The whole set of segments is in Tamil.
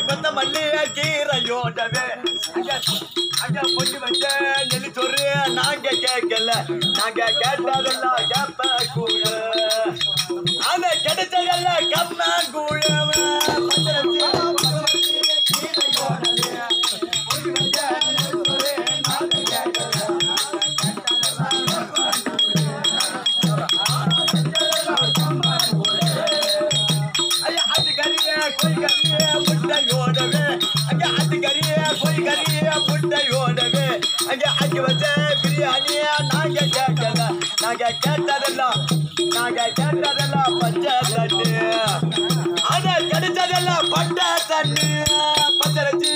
கொத்த மல்லி கீரையோடவே அங்க அங்க பொண்ணு வச்ச நெல்லி சொரு நாங்க கேட்கல நாங்க கேட்டதெல்லாம் கேப்ப கூட ஆனா கிடைச்சதெல்லாம் கம்ம கூட ஐயா அது கறிய கோய் கறிய முட்டையோடவே அங்க அது கறிய கோய் கறிய முட்டையோடவே அங்க அங்க வச்ச பிரியாணிய நாங்க கேட்கல நாங்க கேட்டதெல்லாம் நாங்க கேட்டதெல்லாம் பச்சை தண்ணி ஆனா கிடைச்சதெல்லாம் பட்டை தண்ணி பச்சரிச்சி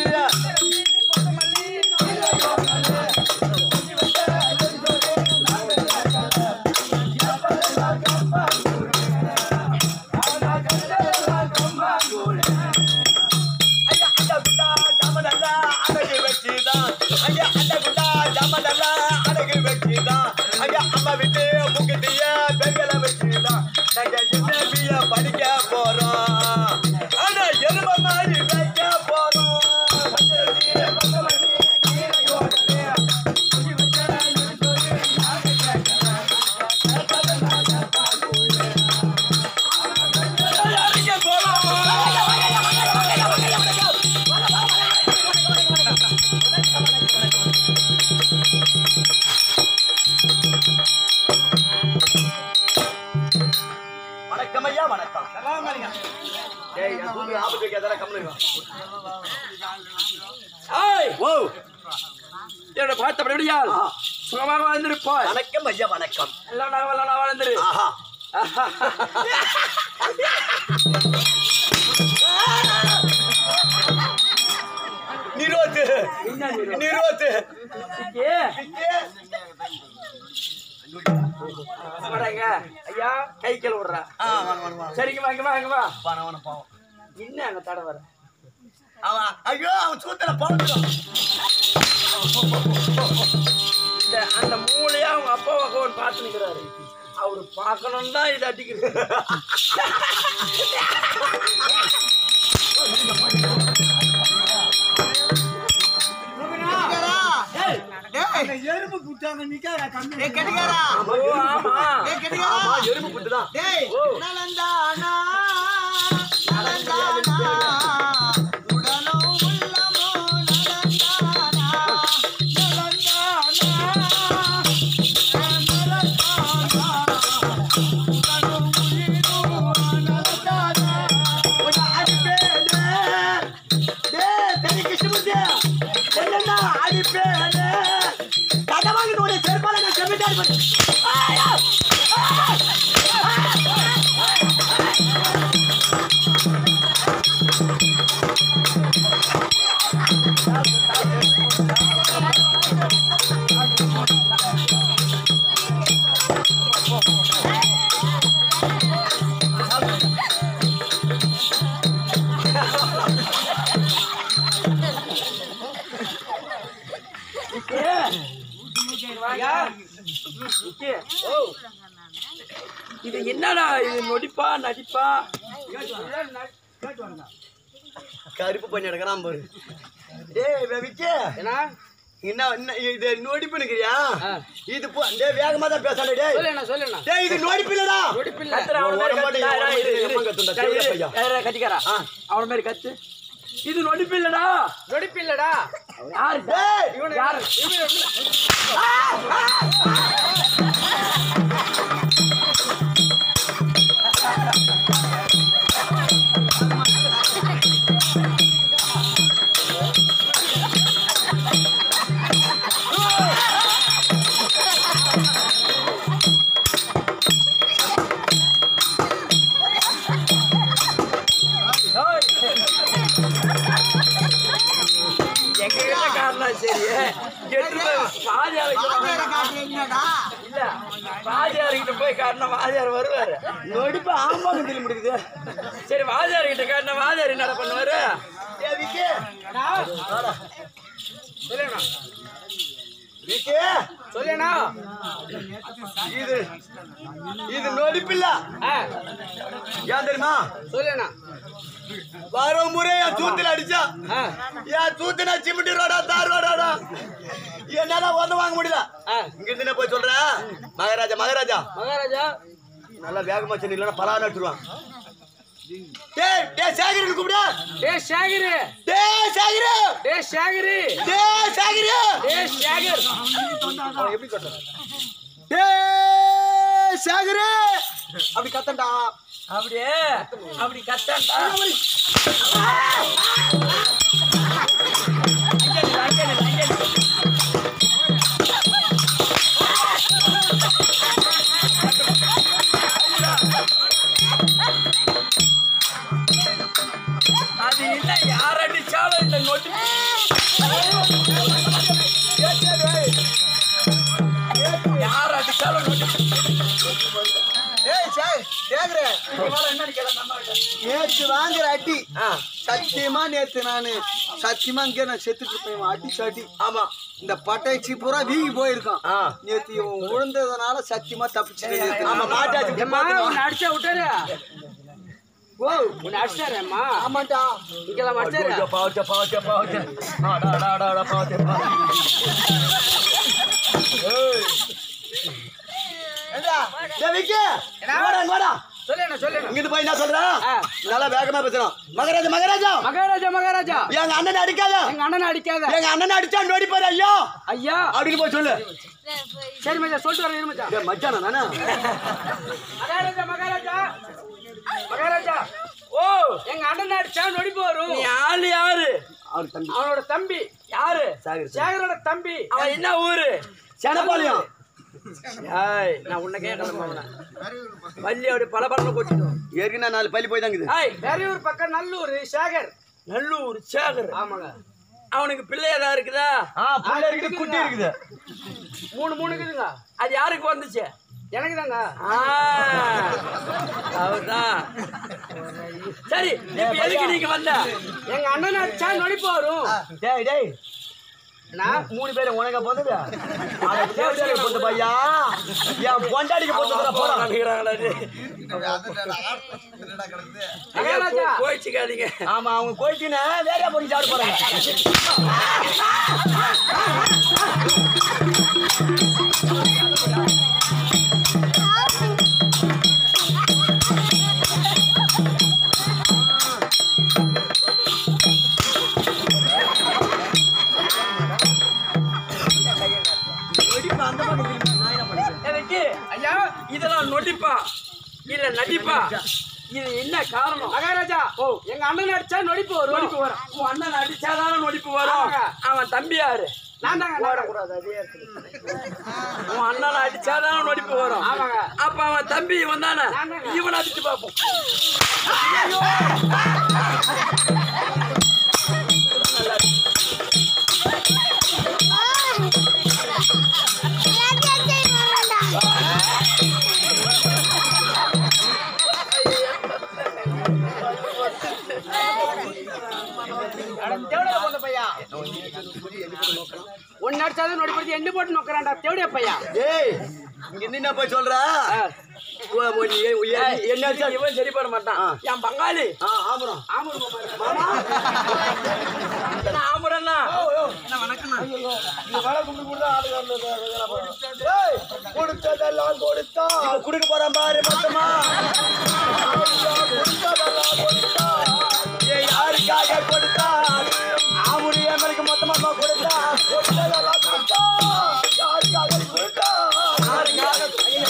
ஐயா அண்ட குண்டா ஜாமனல்ல அழகு வச்சுதான் ஐயா அண்ட குண்டா ஜாமனல்ல அழகு வச்சுதான் ஐயா அம்மா விட்டு முகத்திய பெண்களை வச்சுதான் நாங்க இசைய படிக்க போறோம் ஆனா எரும மாதிரி வைக்க போறோம் வணக்கம் ஐயா வணக்கம் ஏய் என் தூக்கு ஆபத்து வைக்காதடா கம்முனு ஏய் ஓ என்னோட பார்த்தபடி விடியால் சுகமாக வாழ்ந்திருப்பாய் வணக்கம் ஐயா வணக்கம் எல்லாம் நான் எல்லாம் வாழ்ந்துரு ஆஹா நிரோத்து என்ன நீ? நிரோத்து ஏ வராங்க ஐயா கை கீழ விடுறா ஆ வாங்க வாங்க வாங்க சரிங்க வாங்க வாங்க வா பான வான பாவம் என்ன அங்க தட வர அவன் ஐயோ அவன் சூத்துல பழந்துடும் இந்த அந்த மூளையா அவங்க அப்பா பகவான் பார்த்து நிக்கிறாரு அவரு பார்க்கணும் தான் இது அடிக்கிறது எறும்பு குட்டாங்க நிக்காத கம்மி ஓ, ஆமா ஆமா எறும்பு புட்டுதான் டேய் ஓ. நலந்தானா நலந்தானா உடலோ உள்ளமோ நலந்தானா நலந்தானா நலந்தானா உடலோ உயிரோ நலந்தானா உன்னை அடிப்பேனே. டேய், தனி கிருஷ்ணமூர்த்தி, என்னன்னா அடிப்பேனே. கதை வாங்கிட்டு உன்னை செருப்பால நான் செம்மிட்டாரு பாரு. ஆயா! ஐயா, நிக்கு. ஓ. இது என்னடா இது நொடிப்பா நடிப்பா கருப்பு பண்ணி எடுக்கிறான் பாரு டேய் இவன் விக்கி, ஏன்னா என்ன என்ன இது நொடிப்பு நிக்கிறியா ஆ. இது போ டேய் வேகமா தான் பேசாத டேய் சொல்லுண்ணா சொல்லுண்ணா டேய் இது நொடிப்பு இல்லடா நொடிப்பில்ல. அவன மாதிரி உடம்பு கத்து. உடம்பு இரு, இரு. எம்மன் கத்துண்டா, இரு, செவிலிய இரு. பையா. இரு, கட்டிக்காரா ஆ. அவன மாதிரி கத்து இது நொடிப்பில்லடா நொடிப்பில்லடா யாரு டேய் யாரு எங்க வீட்டுல காரணம் சரி எட்டு போய் வாதியாருக்கு என்னடா இல்ல வாதியார்கிட்ட போய் காரணம் வாதியார் வருவாரு நொடிப்பு ஆமாங்க தெரிய முடியுது சரி வாதியார் கிட்ட காரணம் வாதியார் என்ன பண்ணுவாரு டேய் விக்கி சொல்லுண்ணா விக்கி சொல்லுண்ணா இது இது நொடிப்பில்ல ஆ ஏன் தெரியுமா சொல்லுண்ணா வர முறை என் தூத்துல அடிச்சா ஆ, என் தூத்து நான் சிமிட்டி ரோடா தார் ரோடாடா என்னால வந்து வாங்க முடியல ஆ. இங்க இருந்து என்ன போய் சொல்றேன் மகாராஜா மகாராஜா மகாராஜா நல்லா வேகமா சென்னு இல்லைன்னா பலான்னு எடுத்துருவான் டேய் டேய் சேகரன் கூப்பிடு டே சேகரு டேய் சேகரு டே சேகரு டேய் சேகரு டே சேகர் எப்படி கட்டுற டேய் சேகரு அப்படி கத்தண்டா அப்படியே அப்படி கத்தாண்டா அது இல்ல யார் அடிச்சாலும் இந்த நொட்டி யார் அடிச்சாலும் நொட்டி ஏய் சார் கேக்குறேன் என்ன கேட்கலாம் நம்ம கிட்ட? நேத்து வாங்குற அடி ஆ, சத்தியமா நேத்து நானு சத்தியமா இங்கே நான் செத்துட்டு இருப்பேன் இவன் அடி சாட்டி ஆமா இந்த பட்டாச்சி பூரா வீங்கி போயிருக்கான் ஆ. நேத்து இவன் விழுந்ததுனால சத்தியமா தப்பிச்சு ஆமா மாட்டாச்சு ஏம்மா, உன்னை அடிச்சா விட்டாரு ஓ உன்னை அடிச்சாரேம்மா ஆமாண்டா இங்கெல்லாம் அடிச்சாரு பாவச்ச பாவச்ச பாவச்ச ஆடா ஆடா ஆடா ஆடா பாவச்ச ஏண்டா விக்கி வாடா இங்க வாடா சொல்லுண்ணா சொல்லுண்ணா இங்கிட்டு போய் என்ன சொல்றேன் ஆ. நல்லா வேகமா பேசுறான் மகாராஜா மகாராஜா மகாராஜா மகாராஜா எங்க அண்ணனை அடிக்காத எங்க அண்ணனை அடிக்காத எங்க அண்ணனை அடிச்சா நோடி பாரு ஐயா ஐயா அப்படின்னு போய் சொல்லு சரி மச்சான் சொல்லிட்டு வரேன் இரு மச்சான் டேய், மச்சானா நானே மகாராஜா மகாராஜா மகாராஜா ஓ எங்க அண்ணன் அடிச்சா நொடிப்பு வரும் நீ ஆளு யாரு அவர் தம்பி அவனோட தம்பி யாரு சாகர் சேகரோட தம்பி அவன் என்ன ஊரு செனப்பாளையம் ஏய் நான் உன்னை கேட்கணும் அவனை வள்ளி அப்படி பல பலன்னு கொட்டிடும் ஏற்கனவே நாலு பள்ளி போய் தாங்குது ஏய் பெரியூர் பக்கம் நல்லூர் சேகர் நல்லூர் சேகர் ஆமாங்க அவனுக்கு பிள்ளை ஏதாவது இருக்குதா ஆ புள்ள இருக்குது குட்டி இருக்குது மூணு மூணு இருக்குதுங்க அது யாருக்கு வந்துச்சு எனக்கு தாங்க அவர்தான் சரி இப்ப எதுக்கு நீங்க வந்த எங்க அண்ணன் அடிச்சா நொடிப்பு வரும் டேய் டேய் நான் மூணு பேரும் உனக்கு போந்தது ஆனா தேவதைக்கு போந்த பையா என் பொண்டாடிக்கு போந்ததுல போறான் மகாராஜா கோயிச்சுக்காதீங்க ஆமா அவங்க கோயிச்சுன்னு வேலையா போய் சாப்பிட போறாங்க வெடிப்பு அந்த பக்கம் திரும்பி நான் என்ன பண்ணுறேன் எனக்கு ஐயா இதெல்லாம் நொடிப்பா இல்ல நடிப்பா இது என்ன காரணம் மகாராஜா ஓ எங்க அண்ணன் அடிச்சா நொடிப்பு வரும் நொடிப்பு வரும் உன் அண்ணன் அடிச்சாதானே நொடிப்பு வரும் அவன் தம்பி யாரு நான் தாங்க ஓடக்கூடாது அதே உன் அண்ணன் அடிச்சாதானே நொடிப்பு வரும் ஆமாங்க அப்ப அவன் தம்பி இவன் தானே இவனை அடிச்சு பார்ப்போம் ஒன்னு அடிச்சாதான் நொடிப்படுத்தி எண்டு போட்டு நோக்கறான்டா தேவடியா பையா ஏய் இங்க இருந்து என்ன போய் சொல்ற ஓ, ஓ, நீ ஏ- ஏ- என்ன ஆச்சு? இவன் சரி பண்ண மாட்டான் என் பங்காளி ஆ ஆமரம் ஆமூர் மாமா என்ன ஆமூரண்ணா ஏய், கொடுத்ததெல்லாம் கொடுத்தா இப்ப குடுக்க போறான் பாரு மொத்தமா கொடுத்ததெல்லாம் கொடுத்தா ஏய், யாருக்காக கொடுத்தா ஆமுடி எங்களுக்கு மொத்தமா கொடுத்தா கொடுத்ததெல்லாம் கொடுத்தா யாருக்காக கொடுத்தா யாருக்காக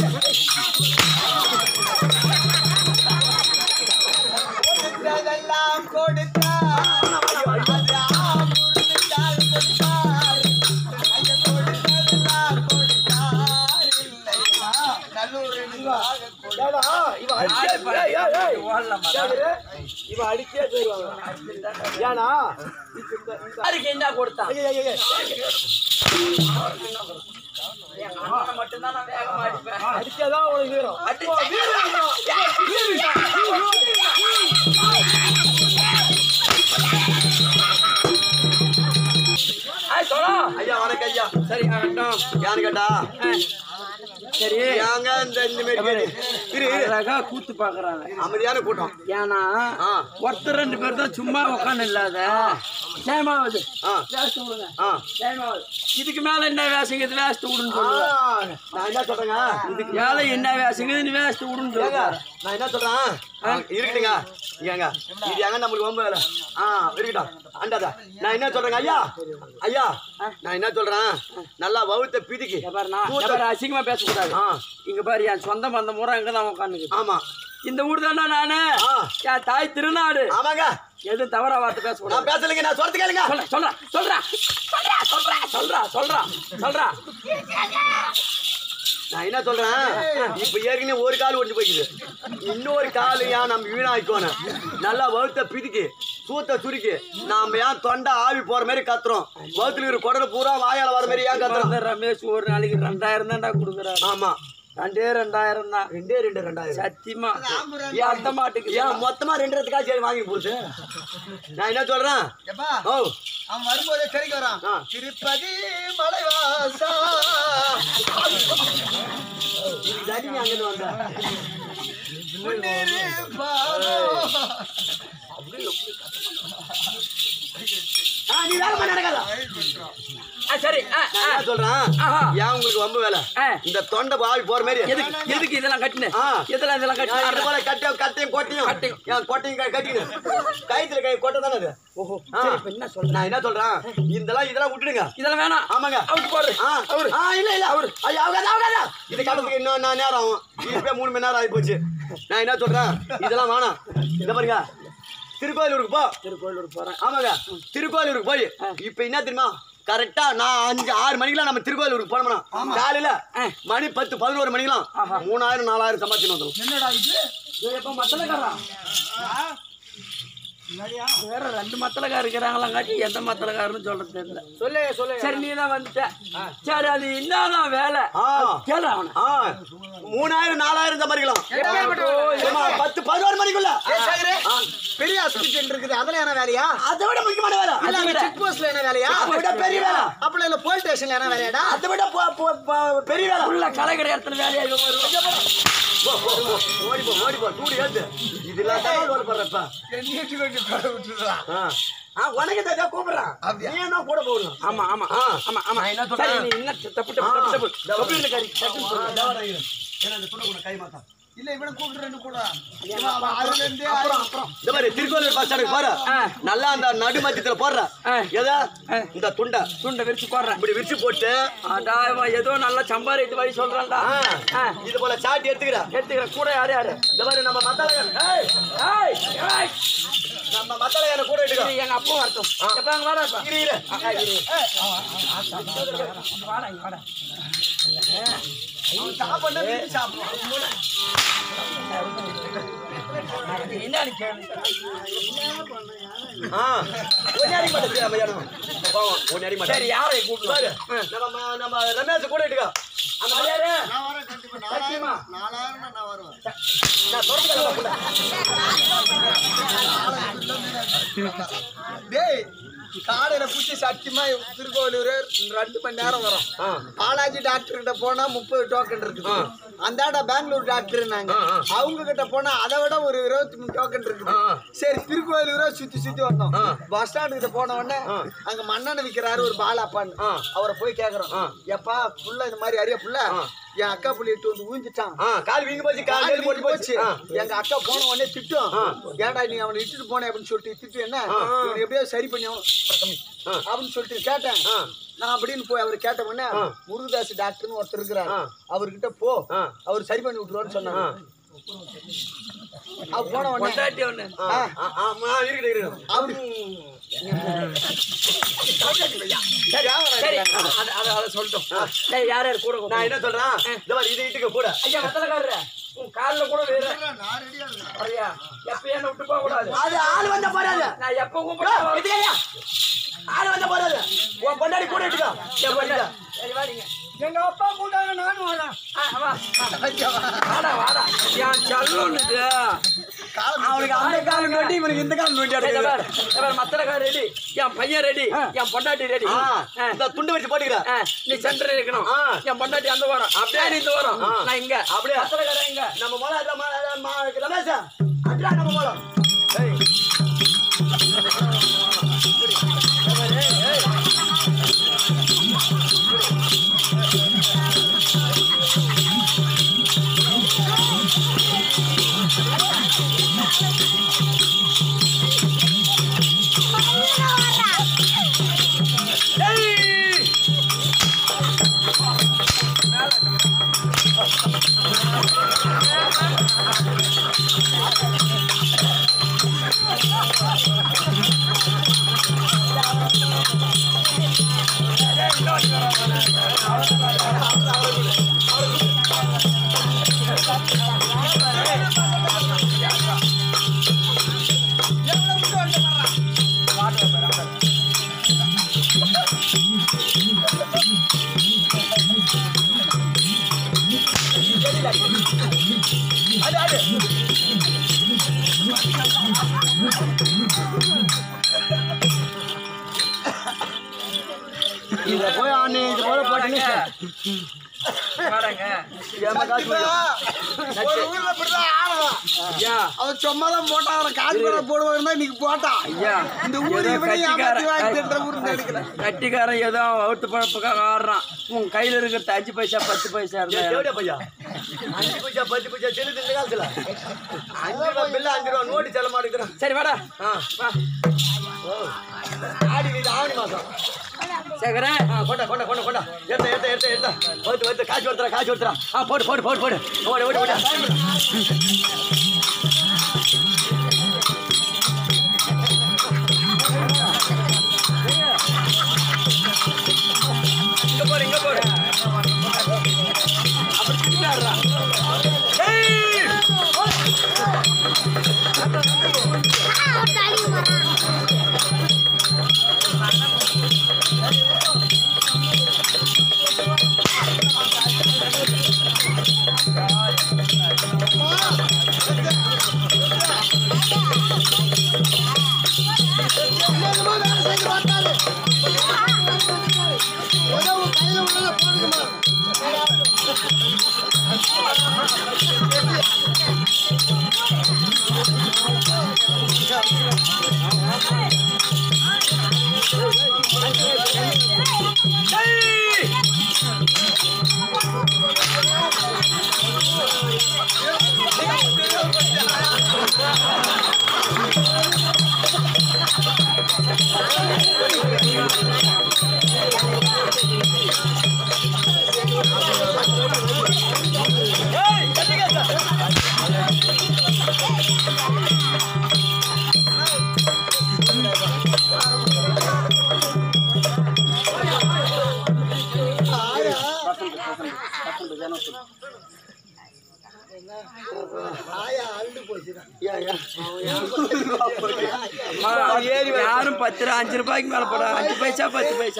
கொடுத்ததெல்லாம் கொடுத்தார் அது ஆமுருந்தால் கொடுத்தார் ஐயா கொடுத்ததெல்லாம் கொடுத்தார் இல்லையா நல்லூருக்காக ஏடா, இவன் அடிச்சே- ஏய், ஏய், ஏய். கேக்குது? இவன் அடிச்சே போயிருவாங்க ஏன்னா யாருக்கு என்ன கொடுத்தான் ஐயா, ஐயா, ஐயா. என் அண்ணனை மட்டும்தான் நான் வேகமா அடிப்பேன் அடிச்சாதான் உனக்கு வீரம் ஆய் சொல்லா ஐயா வணக்கம் ஐயா சரி ஆகட்டும் யாரு கேட்டா சரி ஏங்க இந்த இந்த மாதிரி கேட்டு இரு இரு அழகா கூத்து பாக்குறாங்க அமைதியான கூட்டம் ஏன்னா ஆ. ஒருத்தர் ரெண்டு பேர் தான் சும்மா உட்காந்து இல்லாத ஜெயமாவது ஆ வேஸ்ட் விடுங்க ஆ ஜெயமாவது இதுக்கு மேல என்ன வேஷங்க இது வேஸ்ட் விடுன்னு ஆ, சொல்லுவேன் நான் என்ன சொல்றேங்க இதுக்கு மேல என்ன வேஷங்க இது வேஸ்ட் விடுன்னு ஏங்க சொல்லுவேன் நான் என்ன சொல்றேன் இருக்கட்டுங்க ஏங்க இது எங்க நம்மளுக்கு ரொம்ப வேலை ஆ இருக்கட்டும் அண்டாதா நான் என்ன சொல்றேங்க ஐயா ஐயா நான் என்ன சொல்றேன் நல்லா வவுத்த பிதிக்கு பாரு நான் இங்க பாரு, அசிங்கமா பேசக்கூடாது ஆ இங்க பாரு என் சொந்த பந்த முறை இங்க தான் உட்காந்துக்கு ஆமா இந்த ஊர் தானே நானு ஆ என் தாய் திருநாடு ஆமாங்க எதுவும் தவறா வார்த்தை பேசக்கூடாது நான் பேசலைங்க நான் சொல்றது கேளுங்க சொல்ற சொல்ற சொல்றா சொல்றா சொல்றா சொல்றா சொல்றா சொல்றா நான் என்ன சொல்றேன் இப்ப ஏற்கனவே ஒரு கால் ஒட்டி போய்க்குது இன்னொரு கால் ஏன் நம்ம வீணாக்கணும் நல்லா வகுத்த பிதிக்கு சூத்த சுருக்கி நாம ஏன் தொண்டை ஆவி போற மாதிரி கத்துறோம் வகுத்துல இருக்கிற குடல் பூரா வாயால வர மாதிரி ஏன் கத்துறோம் இந்த ரமேஷ் ஒரு நாளைக்கு ரெண்டாயிரம் தான்டா கொடுக்குறாரு ஆமா ரெண்டே ரெண்டாயிரம் தான் ரெண்டே ரெண்டு ரெண்டாயிரம் சத்தியமா என் அத்த மாட்டுக்கு ஏன் மொத்தமா ரெண்டு இடத்துக்காக சரி வாங்கி போடுது நான் என்ன சொல்றேன் எப்பா ஓ அவன் வரும்போதே கறிக்கு வரான் ஆ. திருப்பதி மலைவாசா தண்ணி அங்கிருந்து வந்த முன்னேறு பாரோ. ஆ, நீ வேலை பண்ண நடக்காத ஆ, சரி ஆ, ஆ. நான் என்ன சொல்றேன் ஆஹா. ஏன் உங்களுக்கு ரொம்ப வேலை ஆ. இந்த தொண்டை ஆவி போற மாதிரி எதுக்கு எதுக்கு இதெல்லாம் கட்டின ஆ. இதெல்லாம் இதெல்லாம் நான் இது கட்டின போல கட்டையும் கட்டையும் கொட்டையும் கட்டையும். என் கொட்டையும் க- கட்டிக்கணும் கயித்துல கை கொட்டை தானே அது ஓஹோ ஆ. சரி இப்ப என்ன சொல்ற நான் என்ன சொல்றேன் இதெல்லாம் இதெல்லாம் விட்டுடுங்க இதெல்லாம் வேணாம் ஆமாங்க அவுட் போடு ஆ, ஆ, இல்ல இல்ல அவரு ஐயா அவகாத அவகாத இது காலத்துக்கு இன்னும் நான் நேரம் ஆகும் இப்பவே மூணு மணி நேரம் ஆகி போச்சு நான் என்ன சொல்றேன் இதெல்லாம் வேணாம் இந்த பாருங்க திருக்கோயிலூருக்கு போ திருக்கோயிலூர் போறேன் ஆமாங்க திருக்கோயிலூருக்கு போய் இப்ப என்ன தெரியுமா கரெக்டா நான் அஞ்சு ஆறு மணிக்கெல்லாம் நம்ம திருக்கோயிலூருக்கு போனோம்னா காலையில மணி பத்து பதினோரு மணிக்கெல்லாம் மூணாயிரம் நாலாயிரம் சம்பாதிச்சு வந்துடும் என்னடா இது இது எப்ப மத்தலக்காரா வேற ரெண்டு மத்தலக்கார இருக்கிறாங்களாம் காட்டி எந்த மத்தலக்காரன்னு சொல்றது தெரியல சொல்லு சொல்லு சரி நீ தான் வந்துட்ட சரி அது என்னதான் வேலை ஆ கேளு அவனை ஆ மூணாயிரம் நாலாயிரம் சம்பாதிக்கலாம் சும்மா பத்து பதினோரு மணிக்குள்ள ஆ, பெரிய ஹாஸ்பிட்டல் இருக்குது அதுல என்ன வேலையா அதை விட முக்கியமான வேலை இல்ல அந்த செக் போஸ்ட்ல என்ன வேலையா அதை விட பெரிய வேலை அப்பல இல்ல போலீஸ் ஸ்டேஷன்ல என்ன வேலையாடா அதை விட பொ- பொ- பொ- பெரிய வேலை உள்ள கலைக்கிற இடத்துல வேலையா இவன் வருவான் போ, போ, போ. ஓடி போ ஓடி போ சூடு ஏத்து இது இல்லாத ஓடி போடுறப்ப ஆ. ஆ, உனக்கு தான் இதோ கூப்பிடுறான் நீ என்ன கூட போகணும் ஆமா ஆமா ஆ. ஆமா ஆமா நான் என்ன சரி சொல்றேன்? நீ என்ன தப்பு தப்பு தப்பு தப்பு தப்பு இல்லை கறி டக்குன்னு சொல்லு. கை மாத்தா இல்ல இவனை கூப்பிட்டு ரெண்டு கூட அதுல இருந்தே அப்புறம் அப்புறம் இந்த மாதிரி திருக்கோவில் பஸ் ஸ்டாண்டுக்கு போற ஆ. நல்லா அந்த நடு மத்தியத்துல போடுற ஆ. எதா இந்த துண்டை துண்டை விரிச்சு போடுறேன் இப்படி விரிச்சு போட்டு அடா இவன் ஏதோ நல்லா சம்பாதித்து வழி சொல்றான்டா ஆ, ஆ, இது போல சாட்டி எடுத்துக்கிற எடுத்துக்கிற கூட யாரு யாரு இந்த மாதிரி நம்ம மத்தாளகன் ஏய், ஏய், ஏய், நம்ம மத்தாளகனை கூட எடுத்துக்கோ இது எங்க அப்பா வரட்டும் எப்ப அங்க வாடா இப்ப இரு, இரு. ஆ, இரு. வாடா இங்க வாடா சாப்பாடு வீட்டு சாப்பிடுவான் என்னன்னு கேளு ஆ, ஒண்ணே அடிக்க மாட்டேன் நம்ம இடம். போவோம், ஒண்ணே அடிக்க மாட்டேன். சரி யாரை கூப்பிடு பாரு, நம்ம ம- நம்ம ரமேஷ் கூட எடுத்துக்கோ. அந்த மாதிரி யாரு? நான் வரேன் கண்டிப்பா சத்தியமா? நாலாயிரம் நாலாயிரம் நான் வருவேன் நான் சொல்றது கேளு, புள்ள. டேய் காலையில பூச்சி சத்தியமா திருக்கோவிலூர் ரெண்டு மணி நேரம் வரும் ஆ, பாலாஜி டாக்டர் கிட்ட போனா முப்பது டோக்கன் இருக்குது அந்தாண்ட பெங்களூர் டாக்டர் நாங்க ஆ, ஆ. அவங்க கிட்ட போனா அதை விட ஒரு இருபத்தி மூணு டோக்கன் இருக்குது ஆ. சரி திருக்கோயிலூரா சுத்தி சுத்தி வந்தோம் ஆ. பஸ் ஸ்டாண்டு கிட்ட போன உடனே ஆ. அங்க மண்ணெண்ணெய் விக்கிறாரு ஒரு பாலாப்பான்னு ஆ. அவரை போய் கேக்குறோம் ஆ. எப்பா புள்ள இந்த மாதிரி அரிய புள்ள ஆ. என் அக்கா புள்ளி இட்டு வந்து ஊஞ்சிட்டான் ஆ, கால் வீங்கி போச்சு கால் கால் மேல போட்டு வீங்கி போச்சு போச்சு ஆ. எங்க அக்கா போன உடனே திட்டும் ஆ. ஏன்டா நீ அவனை இட்டுட்டு போனே அப்படின்னு சொல்லிட்டு திட்டு என்ன ஆ. இவனை எப்படியாவது சரி பண்ணி ஆகணும். ஆ. அப்படின்னு சொல்லிட்டு கேட்டேன் ஆ. நான் அப்படின்னு போய் அவர் கேட்ட உடனே ஆ. முருகதாஸ் டாக்டர்னு ஒருத்தர் இருக்கிறாரு ஆ. அவர்கிட்ட போ ஆ. அவர் சரி பண்ணி விட்டுருவான்னு சொன்னாங்க ஆ. அவர் போன உடனே பொண்டாட்டி ஒண்ணு ஆ, ஆ, ஆ, ஆ, இருக்குது, இருக்குது. அவரு சரி சரி அது அது அதை சொல்லட்டும் சரி யார் யார் கூட நான் என்ன சொல்றேன் இந்த மாதிரி இது இட்டுக்க கூட ஐயா மத்தலக்காரரு உன் கால்ல கூட வேற ஐயா எப்ப என்ன விட்டு போக கூடாது அது ஆள் வந்த போறாது நான் எப்ப கூப்பிடுறேன் இதுக்கையா ஆள் வந்த போறாது உன் பொண்டாடி கூட இட்டுக்கோ என் பொண்டாடி. சரி வாடிங்க எங்க அப்பா கூட்டாங்க நானும் வரேன் ஆ, வா, வா. வாடா வாடா என் செல்லுன்னுது அவனுக்கு அந்த காலம் நோட்டி இவனுக்கு இந்த காலம் நோட்டி அடிக்குது. மத்தலக்கார ரெடி என் பையன் ரெடி என் பொண்டாட்டி ரெடி ஆ, இந்த துண்டு வச்சு போட்டுக்கிறேன் நீ சென்டர் இருக்கணும் ஆ. என் பொண்டாட்டி அந்த வாரம் அப்படியே நீ இந்த வாரம் ஆ. நான் இங்க அப்படியே. மத்தலக்கார இங்க நம்ம மோளம் அதான் மா- அதான் மா- ரமேஷா அட்ரா நம்ம மோளம் ஏய் அடு அடு இத போய் ஆனி இது போல போட்டு வாடங்க ஏமா காசு ஒரு ஊர்ல இப்படிதான் ஆளலாம் ஐயா அவன் சும்மா தான் போட்டான் அவன் காசு கூட போடுவாங்க இன்னைக்கு போட்டான் ஐயா இந்த ஊர் ஏதோ இவனை ஏமாத்தி வாங்கி கட்டிக்காரன் தின்ற ஊர்னு நினைக்கிறேன் கட்டிக்காரன் ஏதோ அவுட்டு பழப்புக்காக ஆடுறான் உன் கையில இருக்கிற அஞ்சு பைசா பத்து பைசா இருந்தா தேவடியா பையா அஞ்சு பைசா பத்து பைசா செல்லுது இந்த காலத்துல அஞ்சு ரூபா பில்லு அஞ்சு ரூபா நோட்டு செல்ல மாட்டேங்கிறான் சரி வாடா ஆ வா ஓ ஆடி வீடு ஆவணி மாசம் சேகரன் ஆ கொண்டா கொண்டா கொண்டா கொண்டா எடுத்த எடுத்த எடுத்த எடுத்த வந்து வந்து காசு ஒருத்தரா காசு ஒருத்தரா ஆ போடு போடு போடு போடு ஓடு ஓடு ஓடு இங்க போடு இங்க போடு அப்படி திட்டாடுறா ஏய் ஏய் கட்டிக்க யாரும் பத்து ரூபா அஞ்சு ரூபாய்க்கு மேல போட அஞ்சு பைசா பத்து பைசா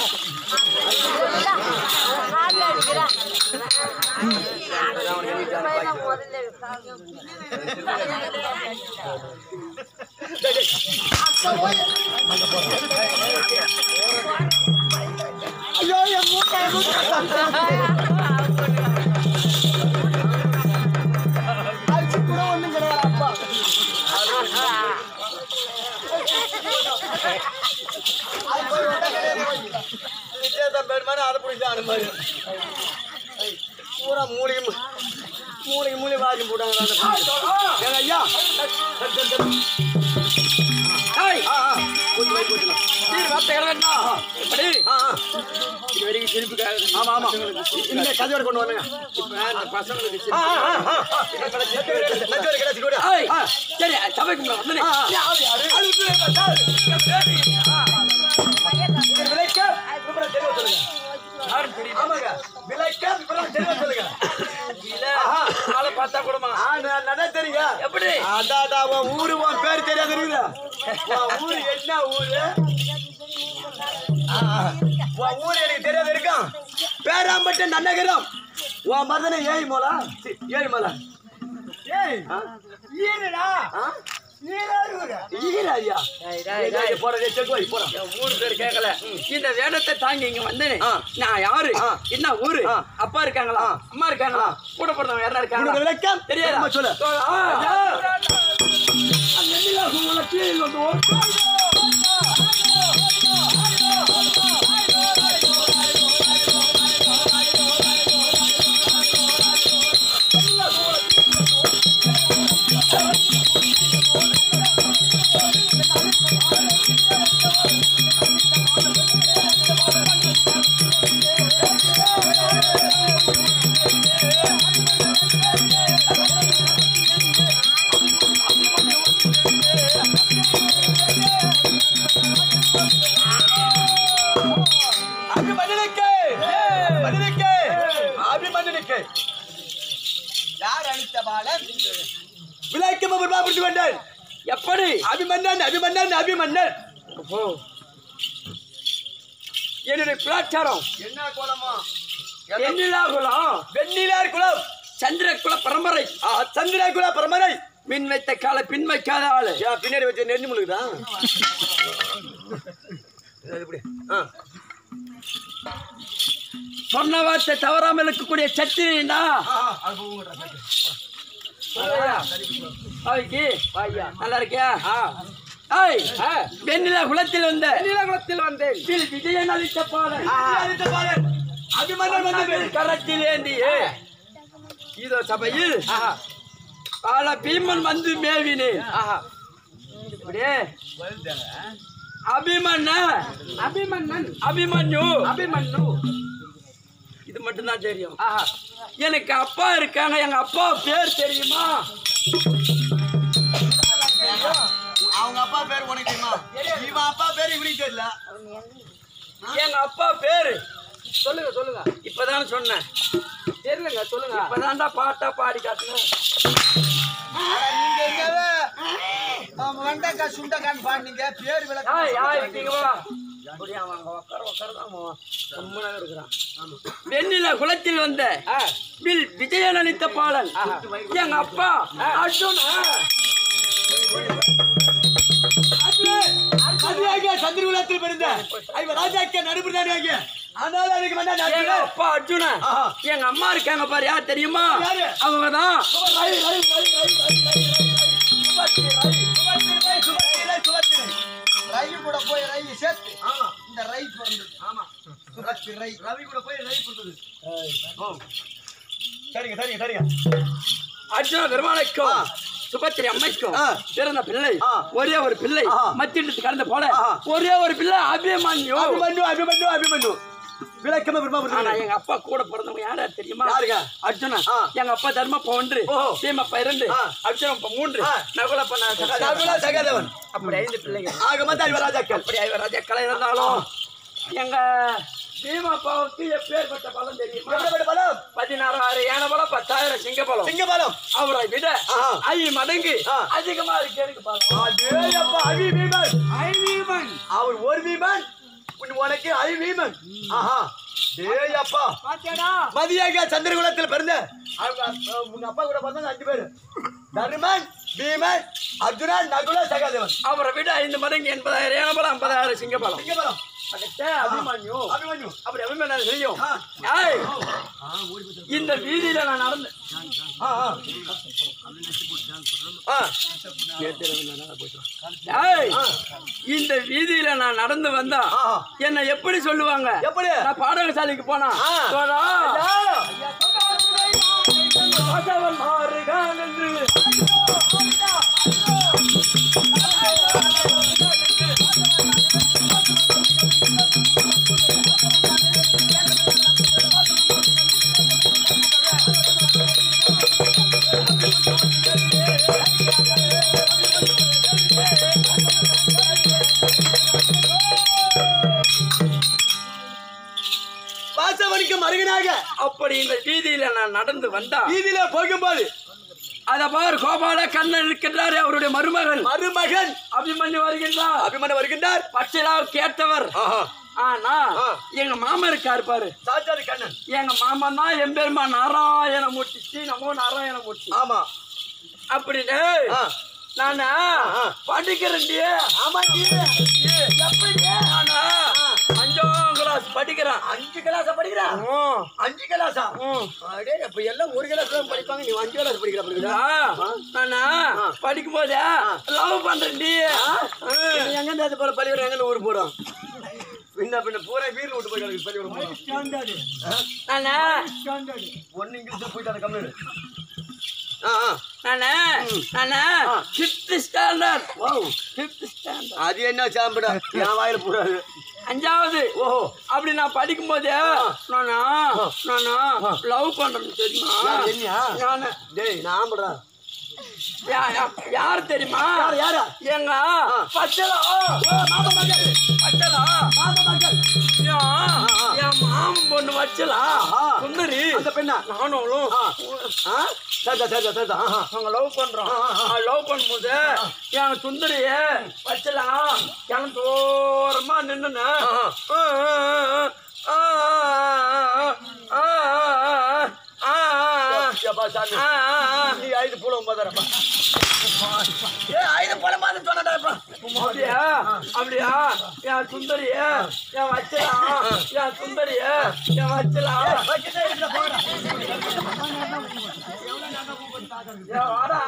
ஐயோ என் மூட்டை என் மூட்டை. அரிசி கூட ஒண்ணும் கிடையாது அப்பா வித்தியாசம் பெருமானு அதை பிடிச்சா அந்த மாதிரி பூரா மூலிகை மு- மூலிகை மூலிகை வாங்கி போட்டாங்க ஏங்க ஐயா சரி, சரி, சரி. ஏய் ஆ ஆ கொஞ்சம் வை கொஞ்சம் சீர் வார்த்தைகள் வேண்டாம் இப்படி ஆ ஆ இது வரைக்கும் சிரிப்புக்காக ஆமா ஆமா இந்த கதையோட கொண்டு வரணுங்க இப்ப அந்த பசங்களுக்கு ஆ சிரிப்பு. ஆ ஆ ஆ நச்சோட கிடாச்சி கூட ஏய், சரி சபைக்கு முன்னாடி வந்து ஆ, ஆ. யாரு யாரு அது விட்டு சார் இங்க பேரு. ஆ, விலைக்க விவரம் தெளிவா சொல்லுங்க யாரும் தெரியும் ஆமாங்க விலைக்க விவரம் தெளிவா சொல்லுங்க இல்ல ஆளை பார்த்தா கூடமா ஆ நான் நல்லா தெரியுங்க எப்படி அடாடா உன் ஊரு உன் பேர் தெரியாது தெரியுதா உன் ஊரு என்ன ஊரு ஆ, ஆ. உன் ஊரு எனக்கு தெரியாது இருக்கான் பேராம்பட்டு நன்னகரம் உன் மதனை ஏய் மோலா சி, ஏய் மோலா ஏய் ஆ? ஈரடா ஆ? ஈராடுற ஈராதியா போறதே செக் வை போறோம் என் மூணு பேர் கேட்கல இந்த வேடத்தை தாங்கி இங்க வந்தேன் ஆ. நான் யாரு ஆ. என்ன ஊரு ஆ. அப்பா இருக்காங்களா அம்மா இருக்காங்களா கூட பிறந்தவங்க யாரா உனக்கு இருக்காங்களா விளக்கம் தெரியாதா தெரியாதா சொல்லு ஆ. அந்த வெண்ணிலா உங்களை கீழே வந்து ஒரு- அபிமன்யனுக்கு மன்யனுக்கு அபிமன்யனுக்கு யார் அளித்த பாலன் விளக்கம் அவர் பாப்பிட்டு வந்தார் எப்படி அபிமன்னன் அபிமன்னன் அபிமன்னன் ஓ. என்னுடைய கலாச்சாரம் என்ன கோலமா வெண்ணிலா குலம் வெண்ணிலார் குலம் சந்திர குல பரம்பரை ஆ, சந்திரா குல பரமரை மின் வைத்த கால பின் வைக்காத ஆளு ஏன் பின்னாடி வச்சு நெஞ்சு முழுகுதா அது இப்படி ஆ சொன்ன வார்த்தை தவறாமல் இருக்கக்கூடிய சத்திரினா ஆ, ஆ, அது போகுங்கடா, சரி. அவைக்கு நல்லா இருக்கியா ஏய், வெண்ணிலா குலத்தில் வந்த வெண்ணிலா குலத்தில் வந்தேன் வில் விஜயன் அளித்த பாடல் அழித்த பாலன். அபிமன்னன் வந்து கரத்தில் ஏந்தி இதோ சபையில் பல பீமன் வந்து மேவினேன் இப்படியே அபிமன்ன அபிமன்னன் அபிமன்யு அபிமன்யு இது மட்டும்தான் தெரியும் எனக்கு அப்பா இருக்காங்க எங்க அப்பா பேர் தெரியுமா அவங்க அப்பா பேர் உனக்கு தெரியுமா இவன் அப்பா பேர் இவனுக்கு தெரியல எங்க அப்பா பேரு சொல்லுங்க சொல்லுங்க இப்பதான் சொன்னேன் தெரியலங்க சொல்லுங்க இப்பதான்டா பாட்டா பாடி காட்டுங்க அட, நீங்க எங்கவே ஆமா, வெண்டைக்காய் சுண்டைக்கான்னு பாடுனீங்க பேர் ஏய், விளக்கம் ஏய், இங்க வா. அப்படியே அவன் அங்க உட்கார, உட்காரதான் அவன் சும்மாவே இருக்கிறான். வெண்ணில குளத்தில் வந்த வில் விஜயன் அளித்த பாலன் எங்க அப்பா அர்ஜுன் அதியாக சந்திரகுலத்தில் பிறந்த ஐவர் ராஜாக்க நடுப்புறாங்க அதனால அதுக்கு வந்தா எங்க நான் அப்பா அர்ஜுன ஆஹா. எங்க அம்மா இருக்காங்க பாரு யார் தெரியுமா யாரு? அவங்கதான் ரை கூட போய் ரை சேர்த்து ஆமா இந்த ரை பிறந்தது ஆமா சுரத்து ரை ரவி கூட போய் லைவ் கொடுத்தது ஓ சரிங்க சரிங்க சரிங்க அர்ஜுன பெருமாளைக்கும் சுபத்திரி அம்மைக்கும் ஆ. பிறந்த பிள்ளை ஆ. ஒரே ஒரு பிள்ளை ஆ. மத்திட்டு கலந்த போல ஆ. ஒரே ஒரு பிள்ளை அபிமன்யு அபிமன்யு அபிமன்யு அபிமன்யு விளக்கமா ஆனா விரும்ப எங்க அப்பா கூட பிறந்தவங்க யாரா தெரியுமா யாருங்க? அர்ஜுனா ஆ. எங்க அப்பா தர்மப்பா ஒன்று ஓஹோ. சீமப்பா இரண்டு ஆ. அர்ஜுனப்பா மூன்று ஆ. நகுலப்பா நாலு. நகுல சகதேவன் அப்படி ஐந்து பிள்ளைங்க ஆக மொத்தம் ஐவர் ராஜாக்கள் அப்படி ஐவர் ராஜா கலை இருந்தாலும் எங்க பீமாப்பாவுக்கு எப்பேற்பட்ட பலம் தெரியுமா எப்படிப்பட்ட பலம் பதினாறாயிரம் யானை பலம் பத்தாயிரம் சிங்க பலம் சிங்க பலம் அவரை விட ஆஹா. ஐ மடங்கு ஆ. அதிகமா இருக்கு எனக்கு பலம் அதேயப்பா அவி வீமன் அவர் ஒரு வீமன் உன் உனக்கு ஐ வீமன் ஆஹா டேயப்பா மதியாக சந்திரகுலத்தில் பிறந்த அவங்க அப்பா- உங்க அப்பா கூட பிறந்தாங்க அஞ்சு பேரு தருமன் பீமன் அர்ஜுனன் நகுல சகாதேவன் அவரை விட ஐந்து மடங்கு எண்பதாயிரம் யானை பலம் ஐம்பதாயிரம் சிங்க பலம் சிங்க பலம் பக்கத்தே அபிமன்யு அபிமன்யு அப்படி அபிமன்யு தெரியும் ஆ. ஏய், இந்த வீதியில நான் நடந்து ஆ ஆ ஆ ஏய், இந்த வீதியில நான் நடந்து வந்தா ஆ. என்ன எப்படி சொல்லுவாங்க எப்படி நான் பாடசாலைக்கு போனா ஆ. தோழா, ஐயா. வாசவன் மாறுகான் என்று வாசவனுக்கு மருகனாக அப்படி இந்த வீதியில நான் நடந்து வந்தா வீதியில போகும்போது அத பார் கோபால கண்ணன் இருக்கின்றாரே அவருடைய மருமகன் மருமகன் அபிமன்யு வருகின்றார் அபிமன்யு வருகின்றார் பச்சைலாவ் கேட்டவர் ஆஹா ஆனா ஆ. எங்க மாமா இருக்காரு பாரு சாச்சாரி கண்ணன் எங்க மாமன் தான் எம்பெருமா நாராயணமூர்த்தி ஸ்ரீ நமோ நாராயணமூர்த்தி ஆமா அப்படின்னு ஆ. நானா ஆ. படிக்கிறேன்டி ஆமாண்டி எப்படி நானா அஞ்சாம் கிளாஸ் படிக்கிறேன் அஞ்சு கிளாஸா படிக்கிறா ம். அஞ்சு கிளாஸா ம். அடே அப்ப எல்லாம் ஒரு கிளாஸ் தான் படிப்பாங்க நீ அஞ்சு கிளாஸ் படிக்கிற அப்படிங்கிறா ஆ, நானா படிக்கும் போதே லவ் பண்றேன்டி நீ எங்க இருந்து அது போல பள்ளிக்கூடம் எங்க ஊர் போறோம் பின்ன பின்ன பூரா வீடு விட்டு போய் கிடக்கு பள்ளிக்கூடம் போறோம் நானா ஒன்னு இங்கிலீஷ் போயிட்டு கம்மி ஆ ஆ நானே நானே ஃபிஃப்த் ஸ்டாண்டர்ட் ஓ ஃபிஃப்த் ஸ்டாண்டர்ட் அது என்ன சாம்பிடா என் வாயில போறாரு அஞ்சாவது ஓஹோ அப்படி நான் படிக்கும் போதே நானா நானா லவ் பண்றேன்னு தெரியுமா யார் என்னையா? நானு டேய் நான் ஆம்படா யா- யா- யார் தெரியுமா யார், யாரா? எங்க பச்சலா மாமா மகள் பச்சலா மாமா மகள் என் என் மாமன் பொண்ணு வச்சலா ஆஹா. சுந்தரி அந்த பெண்ணா நானும் ஆ ஆ சரிதா சரிதா சரிதா ஆஹா நாங்க லவ் பண்றோம் ஆ, ஆ, ஆ. லவ் பண்ணும்போது என் சுந்தரிய வச்சலாம் என் தூரமா நின்னுன்னு ஆஹா. ஆ, ஆ, ஆ, ஆ, ஆ, ஆ, ஆ, ஆ, எப்பா சாமி ஆ, ஆ, ஆ. நீ ஐந்து போல ஒன்பதாரப்பா ஏ ஐந்து போல மாதிரி சொன்னடாப்பா அப்படியா அப்படியா என் சுந்தரிய என் வச்சலாம் என் சுந்தரிய என் வச்சலாம் என் வாடா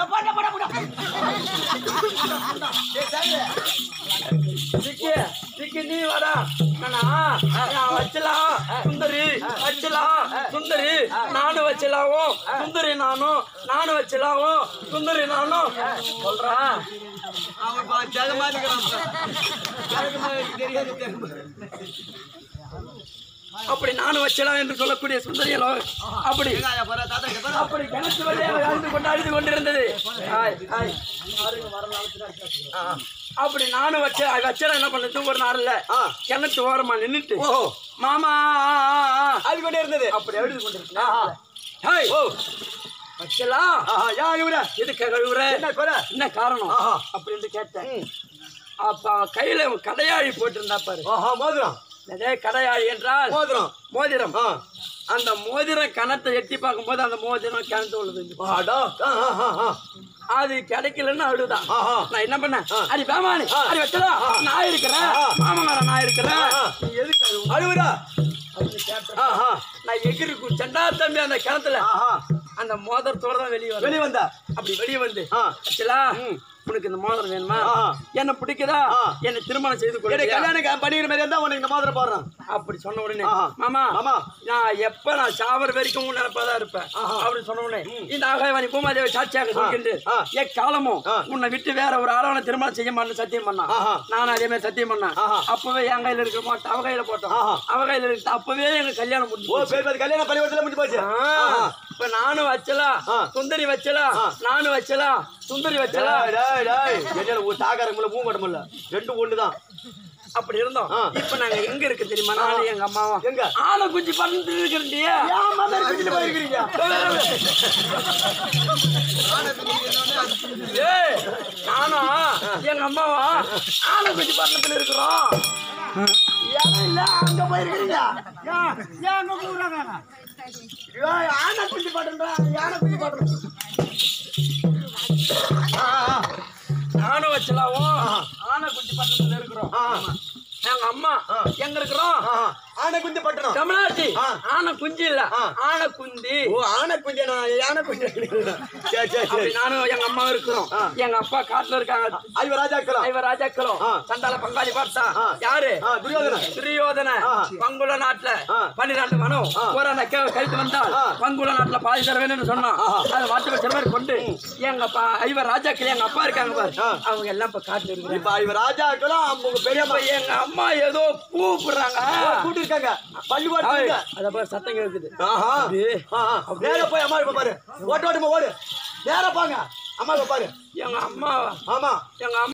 விக்கி விக்கி நீ வாடா நானா நான் வச்சலாம் சுந்தரி வச்சலாம் சுந்தரி நானும் வச்சலாவும் சுந்தரி நானும் நானும் வச்சலாவும் சுந்தரி நானும் சொல்றேன் அவன் பா ஜெகமா தெரியாது தெரியும் அப்படி நானும் வச்சலாம் என்று சொல்லக்கூடிய சுந்தரியலோ அப்படி அப்படி கிணத்து வழியாக அழுது கொண்டு அழுது கொண்டிருந்தது ஆய், ஆய். அப்படி நானும் வச்ச வச்சல என்ன பண்ணது ஒரு நாள்ல ஆ. கிணத்து ஓரமா நின்னுட்டு ஓஹோ மாமா அது கொண்டே இருந்தது அப்படி அழுது கொண்டிருக்கேன் ஆஹா. ஹாய் ஓ வச்சலாம் ஆஹா யா இவரா எதுக்கு கழுவுற என்ன குறை என்ன காரணம் ஆஹா. அப்படின்னு கேட்டேன் அப்ப அவன் கையில கடையாழி போட்டிருந்தா பாரு ஆஹா மோதிரம் அதே கடையாழி என்றால் மோதிரம் மோதிரம் ஆ அந்த மோதிரம் கணத்தை எட்டி பார்க்கும்போது அந்த மோதிரம் கிணத்து உள்ளது ஆடா ஆ ஆ ஆ ஆ அது கிடைக்கலன்னு அழுதான் ஆஹா. நான் என்ன பண்ணேன் அடி பேமானி அடி வச்சதா நான் இருக்கிறேன் மாமங்கார நான் இருக்கிறேன் ஆ. நீ எதுக்கு அழுவ? அழுவுடா அப்படின்னு கேட்டேன். ஆஹா நான் எகிரி கு- செண்டா தம்பி அந்த கிணத்துல ஆஹா அந்த மோதிரத்தோட தான் வெளியே வரும் வெளிய வந்தா அப்படி வெளியே வந்து ஆ. வச்சலா உனக்கு இந்த மோதிரம் வேணுமா ஆ. என்ன பிடிக்குதா ஆ. என்ன திருமணம் செய்து எனக்கு கொடு கல்யாணம் பண்ணிக்கிற மாதிரி இருந்தா உனக்கு இந்த மோதிரம் போடுறேன் அப்படி சொன்ன உடனே ஆஹா. மாமா மாமா. நான் எப்ப நான் சாவர வரைக்கும் உன் நினைப்பதா இருப்பேன் அப்படின்னு சொன்ன உடனே இந்த ஆகாயவாணி பூமாதேவி சாட்சியாக சொல்கின்றேன் ஆ. எக்காலமும் ஆ. உன்னை விட்டு வேற ஒரு ஆளவனை திருமணம் செய்ய மாட்டேன்னு சத்தியம் பண்ணான் ஆஹா. நானும் அதே மாதிரி சத்தியம் பண்ணேன் ஆஹா. அப்பவே என் கையில இருக்க மாட்டோம் அவ கையில போட்டோம் ஆஹா. அவ கையில இருக்கு அப்பவே எங்க கல்யாணம் ஓ முடிஞ்சு பேர் பேர் கல்யாணம் பள்ளிக்கூடத்துல முடிஞ்சு போச்சு ஆ. இப்ப நானும் வச்சலாம் ஆ. சுந்தரி வச்சலாம் நானும் வச்சலாம் சுந்தரி வச்சலாம் டேய், டேய், டேய். என்னடா ஒரு தாக்கார முடியல மூ கட்ட முடியல ரெண்டும் ஒண்ணுதான் அப்படி இருந்தோம் ஆ. இப்ப நாங்க எங்க இருக்கு தெரியுமா நானும் எங்க அம்மாவும் எங்க? ஆனை குஞ்சு பறந்து இருக்கிறியா ஏன் மதர் குச்சிட்டு போயிருக்கிறீங்க ஏய், நானும் எங்க அம்மாவா ஆனை குஞ்சு பட்டணத்துல இருக்கிறோம் ஏன் இல்ல அங்க போயிருக்கிறீங்க ஏய், ஆனை குஞ்சு பாட்டுன்றா யானை குஞ்சு பாட்டுறா ஆ, ஆ, நானும் வச்சலாவும் ஆனை குஞ்சு பட்டணத்துல இருக்கிறோம் ஆ. எங்க அம்மா எங்க இருக்கிறோம் ஆ, ஆ. ஆனை குஞ்சு பட்டணும் தமிழ்நாட்டு ஆ. ஆனை குஞ்சு இல்ல ஆ. ஆனை குந்தி ஓ ஆனை குஞ்சு நான் யானை குஞ்சு சரி சரி அப்படி சரி நானும் எங்க அம்மா இருக்கிறோம் ஆ. எங்க அப்பா காட்டுல இருக்காங்க ஐவ ராஜாக்கலாம் ஐவர் ராஜாக்களும் ஆ. சண்டால பங்காளி பார்த்தா ஆ. யாரு ஆ, துரியோதனன். துரியோதன ஆ. பங்குல நாட்டுல ஆ. பன்னிரண்டு மனம் ஆ. ஒரு நக்க கழித்து வந்தால் ஆ. பங்குல நாட்டுல பாதி தர வேணும்னு சொன்னான் ஆஹா. அதை மாட்டு சிறுவர் கொண்டு எங்க அப்பா ஐவர் ராஜாக்கள் எங்க அப்பா இருக்காங்க பாரு ஆ. அவங்க எல்லாம் இப்ப காட்டுல இருக்கிறாங்க இப்ப ஐவ ராஜாக்களும் உங்க பெரியம்மா இப்ப எங்க அம்மா ஏதோ கூப்பிடுறாங்க கூட்டி இருக்காங்க பள்ளிக்கூடம் அத பாரு சத்தம் கேக்குது ஆஹா அப்படியே. ஆஹா. நேரா போய் அம்மா இப்ப பாரு ஓட்டு ஓட்டுமா ஓடு நேரா போங்க அம்மா இப்ப பாரு எங்க அம்மா ஆமா எங்க